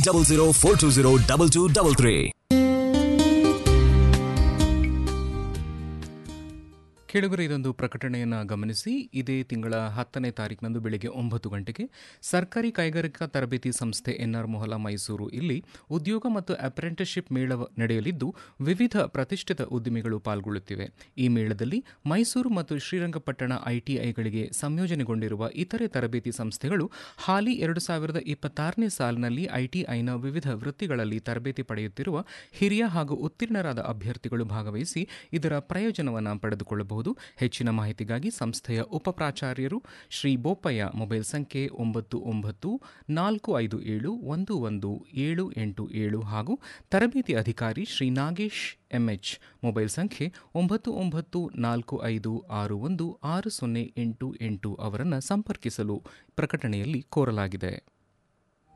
double zero four two zero double two double three ಕೇಳುಗರ ಇದೊಂದು ಪ್ರಕಟಣೆಯನ್ನು ಗಮನಿಸಿ ಇದೇ ತಿಂಗಳ ಹತ್ತನೇ ತಾರೀಕಿನಂದು ಬೆಳಗ್ಗೆ ಒಂಬತ್ತು ಗಂಟೆಗೆ ಸರ್ಕಾರಿ ಕೈಗಾರಿಕಾ ತರಬೇತಿ ಸಂಸ್ಥೆ ಎನ್ಆರ್ ಮೊಹಲಾ ಮೈಸೂರು ಇಲ್ಲಿ ಉದ್ಯೋಗ ಮತ್ತು ಅಪ್ರೆಂಟಿಸ್ಶಿಪ್ ಮೇಳ ನಡೆಯಲಿದ್ದು ವಿವಿಧ ಪ್ರತಿಷ್ಠಿತ ಉದ್ದಿಮೆಗಳು ಪಾಲ್ಗೊಳ್ಳುತ್ತಿವೆ ಈ ಮೇಳದಲ್ಲಿ ಮೈಸೂರು ಮತ್ತು ಶ್ರೀರಂಗಪಟ್ಟಣ ಐಟಿಐಗಳಿಗೆ ಸಂಯೋಜನೆಗೊಂಡಿರುವ ಇತರೆ ತರಬೇತಿ ಸಂಸ್ಥೆಗಳು ಹಾಲಿ ಎರಡು ಸಾವಿರದ ಇಪ್ಪತ್ತಾರನೇ ಸಾಲಿನಲ್ಲಿ ಐಟಿಐನ ವಿವಿಧ ವೃತ್ತಿಗಳಲ್ಲಿ ತರಬೇತಿ ಪಡೆಯುತ್ತಿರುವ ಹಿರಿಯ ಹಾಗೂ ಉತ್ತೀರ್ಣರಾದ ಅಭ್ಯರ್ಥಿಗಳು ಭಾಗವಹಿಸಿ ಇದರ ಪ್ರಯೋಜನವನ್ನು ಪಡೆದುಕೊಳ್ಳಬಹುದು ಹೆಚ್ಚಿನ ಮಾಹಿತಿಗಾಗಿ ಸಂಸ್ಥೆಯ ಉಪಪ್ರಾಚಾರ್ಯರು ಶ್ರೀ ಬೋಪಯ್ಯ ಮೊಬೈಲ್ ಸಂಖ್ಯೆ ಒಂಬತ್ತು ಒಂಬತ್ತು ನಾಲ್ಕು ಐದು ಏಳು ಒಂದು ಒಂದು ಏಳು ಎಂಟು ಏಳು ಹಾಗೂ ತರಬೇತಿ ಅಧಿಕಾರಿ ಶ್ರೀ ನಾಗೇಶ್ ಎಂಎಚ್ ಮೊಬೈಲ್ ಸಂಖ್ಯೆ ಒಂಬತ್ತು ಒಂಬತ್ತು ನಾಲ್ಕು ಐದು ಆರು ಒಂದು ಆರು ಸೊನ್ನೆ ಎಂಟು ಎಂಟು ಅವರನ್ನು ಸಂಪರ್ಕಿಸಲು ಪ್ರಕಟಣೆಯಲ್ಲಿ ಕೋರಲಾಗಿದೆ